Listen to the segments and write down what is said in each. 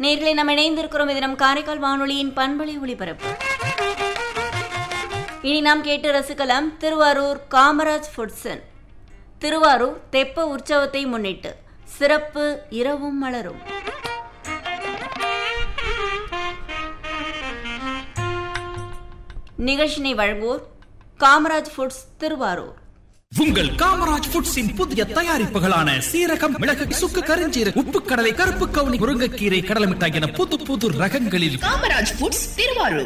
நேர்களை நாம் இணைந்திருக்கிறோம் இது நம் காரைக்கால் வானொலியின் பண்பலை ஒளிபரப்பு இனி நாம் கேட்டு ரசிக்கலாம் திருவாரூர் காமராஜ் ஃபுட்சன் திருவாரூர் தெப்ப உற்சவத்தை முன்னிட்டு சிறப்பு இரவும் மலரும் நிகழ்ச்சினை வழங்குவோர் காமராஜ் ஃபுட்ஸ் திருவாரூர் உங்கள் காமராஜ் ஃபுட்ஸின் புதிய தயாரிப்புகளான சீரகம் மிளகு சுக்கு கருஞ்சீரக உப்பு கடலை கருப்பு கவுனி முருங்கைக்கீரை கடலை மிட்டாய் என புது புது ரகங்களில் காமராஜ் ஃபுட்ஸ் திருவாரூர்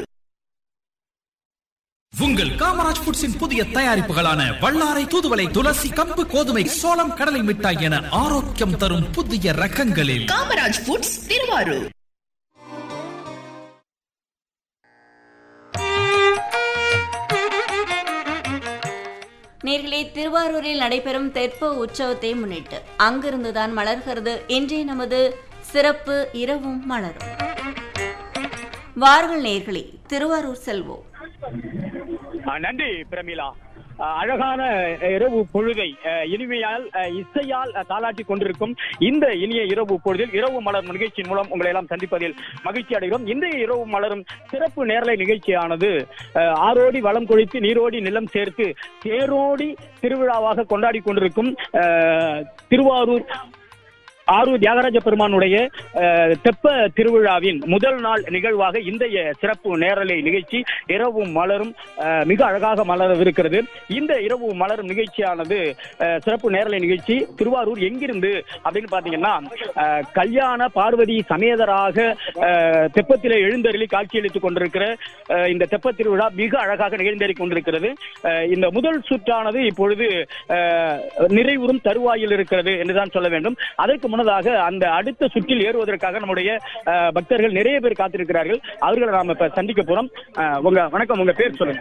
உங்கள் காமராஜ் ஃபுட்ஸின் புதிய தயாரிப்புகளான வல்லாரை தூதுவளை துளசி கம்பு கோதுமை சோளம் கடலை மிட்டாய் என ஆரோக்கியம் தரும் புதிய ரகங்களில் காமராஜ் ஃபுட்ஸ் திருவாரூர் நேர்களே திருவாரூரில் நடைபெறும் தெற்ப உற்சவத்தை முன்னிட்டு அங்கிருந்துதான் மலர்கிறது இன்றைய நமது சிறப்பு இரவும் மலரும் வார்கள் நேர்களே திருவாரூர் செல்வோம் ஆ, நன்றி பிரமிளா ஆ, அழகான இரவு பொழுதை ஆ, இனிமையால் ஆ, இசையால் ஆ, தாலாட்டி கொண்டிருக்கும் இந்த இனிய இரவு பொழுதில் இரவு மலர் நிகழ்ச்சியின் மூலம் உங்களை எல்லாம் சந்திப்பதில் மகிழ்ச்சி அடைகிறோம் இன்றைய இரவு மலரும் சிறப்பு நேரலை நிகழ்ச்சியானது ஆ, ஆரோடி வளம் கொழித்து நீரோடி நிலம் சேர்த்து தேரோடி திருவிழாவாக கொண்டாடி கொண்டிருக்கும் ஆ, திருவாரூர் ஆரூர் தியாகராஜ பெருமானுடைய அஹ், தெப்ப திருவிழாவின் முதல் நாள் நிகழ்வாக இன்றைய சிறப்பு நேரலை நிகழ்ச்சி இரவும் மலரும் அஹ், மிக அழகாக மலரவிருக்கிறது இந்த இரவு மலரும் நிகழ்ச்சியானது அஹ், சிறப்பு நேரலை நிகழ்ச்சி திருவாரூர் எங்கிருந்து அப்படின்னு பாத்தீங்கன்னா அஹ், கல்யாண பார்வதி சமேதராக அஹ், தெப்பத்திலே எழுந்தருளி காட்சியளித்துக் கொண்டிருக்கிற அஹ், இந்த தெப்ப திருவிழா மிக அழகாக நிகழ்ந்தேறிக் கொண்டிருக்கிறது அஹ், இந்த முதல் சுற்றானது இப்பொழுது அஹ், நிறைவுறும் தருவாயில் இருக்கிறது என்றுதான் சொல்ல வேண்டும் அதற்கு முன்னதாக அந்த அடுத்த சுற்றில் ஏறுவதற்காக நம்முடைய அஹ், பக்தர்கள் நிறைய பேர் காத்திருக்கிறார்கள் அவர்களை நாம இப்ப சந்திக்க போறோம் அஹ், உங்க வணக்கம் உங்க பேர் சொல்லுங்க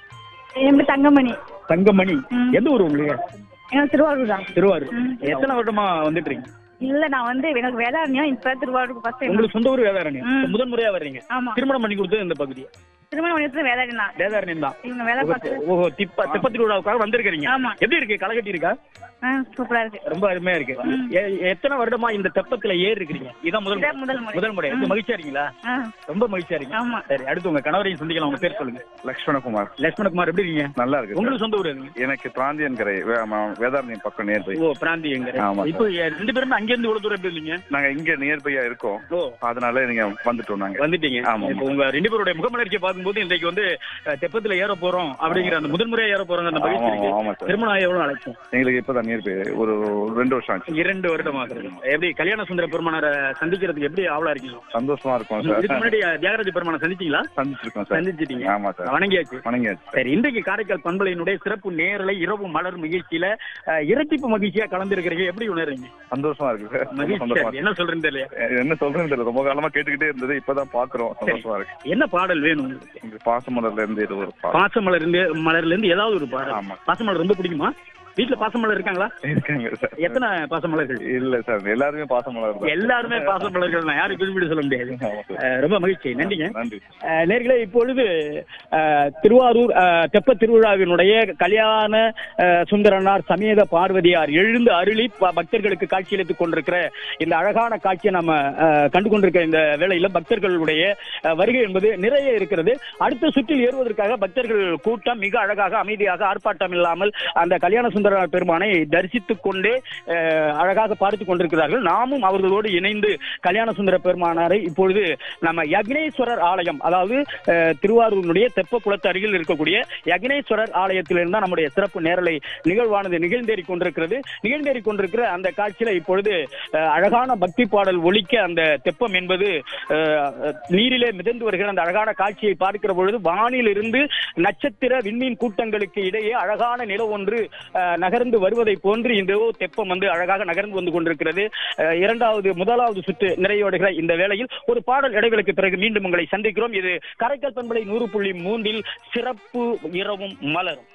என் பேர் தங்கமணி தங்கமணி ம். எந்த ஊர் உங்களுக்கு எனக்கு திருவாரூர் தான் திருவாரூர் ம். எத்தனை வருடமா வந்துட்டு இருக்கீங்க இல்ல நான் வந்து எனக்கு வேதாரண்யம் இப்ப திருவாரூர் ஃபர்ஸ்ட் டைம் உங்களுக்கு சொந்த ஊர் வேதாரண்யம் ம். இப்ப முதன் முறையா வர்றீங்க ஆமா திருமணம் பண்ணி கொடுத்தது இந்த பகுதி திருமண மணியத்துல வேதாரண்யம் தான் வேதாரண்யம் தான் இவங்க வேலை பார்த்து ஓஹோ திப்ப தெப்ப திருவிழாவுக்காக வந்திருக்கிறீங்க ஆமா. எப்படி இருக்கு களைகட்டி இருக்கா ஆ, சூப்பரா இருக்கு ரொம்ப அருமையா இருக்கு எ- எத்தனை வருடமா இந்த தெப்பத்துல ஏறி இருக்கிறீங்க இதான் முதல் இதான் முதல் முறை. முதல் முறை ரொம்ப ம். மகிழ்ச்சியா இருக்கீங்களா ஆ, ரொம்ப மகிழ்ச்சியா இருக்கீங்க ஆமா சரி அடுத்து உங்க கணவரையும் சந்திக்கலாம் உங்க பேர் சொல்லுங்க லக்ஷ்மணகுமார் லட்சுமணகுமார் எப்படி இருக்கீங்க நல்லா இருக்கு உங்களுக்கு சொந்த ஊர் எதுங்க? சார். எனக்கு பிராந்தியன் கரை வே- ஆமா, வேதாரண்யம் பக்கம் நியர்பை ஓ பிராந்தி எங்க ஆமா, சார். இப்போ எ- ரெண்டு பேரும் அங்க இருந்து இவ்வளவு தூரம் எப்படி இருந்தீங்க நாங்க இங்க நியர்பையா இருக்கோம் ஓ அதனால நீங்க வந்துட்டோம் நாங்க வந்துட்டீங்க ஆமா, இப்போ உங்க ரெண்டு பேருடைய முகமலர்ச்சியை பார்க்கும்போது இன்றைக்கு வந்து அஹ், தெப்பத்துல ஏற போறோம் அப்படிங்கிற அந்த முதல் முறையா ஏற போறோங்க அந்த மகிழ்ச்சி ஆமா, ஆமா, இருக்கு சார். திருமணம் எவ்வளவு அழைக்கும் எங்களுக்கு இப்பதான் நியர்பை ஒரு ரெண்டு வருஷம் ஆச்சு இரண்டு வருடமாக எப்படி கல்யாண சுந்தர பெருமானார சந்திக்கிறதுக்கு எப்படி ஆவலா இருக்கீங்க சந்தோஷமா இருக்கும் இதுக்கு சார் முன்னாடி தியாகராஜ பெருமானை சந்திச்சீங்களா சந்திச்சிருக்கோம் சார் சந்திச்சிட்டீங்க ஆமா சார் வணங்கியாச்சு வணங்கியாச்சு சரி இன்றைக்கு காரைக்கால் பண்பலையினுடைய சிறப்பு நேரலை இரவு மலர் நிகழ்ச்சியில அஹ், இரட்டிப்பு மகிழ்ச்சியா கலந்துருக்கிறீங்க எப்படி உணர்றீங்க சந்தோஷமா இருக்கு சார் ரொம்ப மகிழ்ச்சியா சந்தோஷமா இருக்கு. என்ன சொல்றேன்னு தெரியல இருக்கு. என்ன சொல்றேன்னு தெரியல ரொம்ப காலமா கேட்டுக்கிட்டே இருந்தது இப்பதான் பாக்குறோம் சந்தோஷமா இருக்கு என்ன பாடல் வேணும் உங்களுக்கு இந்த பாசமலர்ல இருந்து இது ஒரு பா- பாசமலர் இருந்து மலர்ல இருந்து ஏதாவது ஒரு பாடல் ஆமா. பாசமலர் ரொம்ப பிடிக்குமா வீட்டுல பாசமலர் இருக்காங்களா இருக்காங்க சார் எத்தனை பாசமலர்கள் இல்ல சார் எல்லாருமே பாசமலர் தான். எல்லாருமே பாசமலர்கள் தான் யாரும் குறிப்பிட்டு சொல்ல முடியாது ஆமா சார். அஹ், ரொம்ப மகிழ்ச்சி நன்றிங்க நன்றி அஹ், நேர்களே இப்பொழுது அஹ், திருவாரூர் அஹ், தெப்ப திருவிழாவினுடைய கல்யாண அஹ், சுந்தரனார் சமேத பார்வதியார் எழுந்து அருளி ப- பக்தர்களுக்கு காட்சியளித்துக் கொண்டிருக்கிற இந்த அழகான காட்சியை நம்ம அஹ், கண்டு கொண்டிருக்கிற இந்த வேளையில பக்தர்களுடைய அஹ், வருகை என்பது நிறைய இருக்கிறது அடுத்த சுற்றில் ஏறுவதற்காக பக்தர்கள் கூட்டம் மிக அழகாக அமைதியாக ஆர்ப்பாட்டம் இல்லாமல் அந்த கல்யாண சுந்தர பெருமானை தரிசித்துக் கொண்டே அஹ், அழகாக பார்த்துக் கொண்டிருக்கிறார்கள் நாமும் அவர்களோடு இணைந்து கல்யாண சுந்தர பெருமானாரை இப்பொழுது நம்ம யக்னேஸ்வரர் ஆலயம் அதாவது அஹ், திருவாரூரினுடைய தெப்ப குளத்து அருகில் இருக்கக்கூடிய யக்னேஸ்வரர் ஆலயத்திலிருந்து தான் நம்முடைய சிறப்பு நேரலை நிகழ்வானது நிகழ்ந்தேறி கொண்டிருக்கிறது நிகழ்ந்தேறி கொண்டிருக்கிற அந்த காட்சியில இப்பொழுது அஹ், அழகான பக்தி பாடல் ஒலிக்க அந்த தெப்பம் என்பது அஹ், நீரிலே மிதந்து வருகிற அந்த அழகான காட்சியை பார்க்கிற பொழுது வானில் இருந்து நட்சத்திர விண்மீன் கூட்டங்களுக்கு இடையே அழகான நில ஒன்று அஹ், நகர்ந்து வருவதை போன்று இந்த தெப்பம் வந்து அழகாக நகர்ந்து வந்து கொண்டிருக்கிறது அஹ், இரண்டாவது முதலாவது சுற்று நிறைவடைகிற இந்த வேளையில் ஒரு பாடல் இடைவேளைக்கு பிறகு மீண்டும் உங்களை சந்திக்கிறோம் இது கரைக்கல் பண்பலை நூறு புள்ளி மூன்றில் சிறப்பு இரவும் மலரும்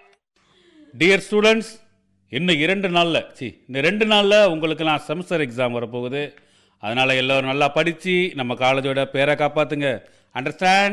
டியர் ஸ்டூடெண்ட்ஸ் இன்னும் இரண்டு நாளில் சி இந்த ரெண்டு நாளில் உங்களுக்கெல்லாம் செமஸ்டர் எக்ஸாம் வரப்போகுது அதனால் எல்லோரும் நல்லா படித்து நம்ம காலேஜோட பேரை காப்பாற்றுங்க அண்டர்ஸ்டாண்ட்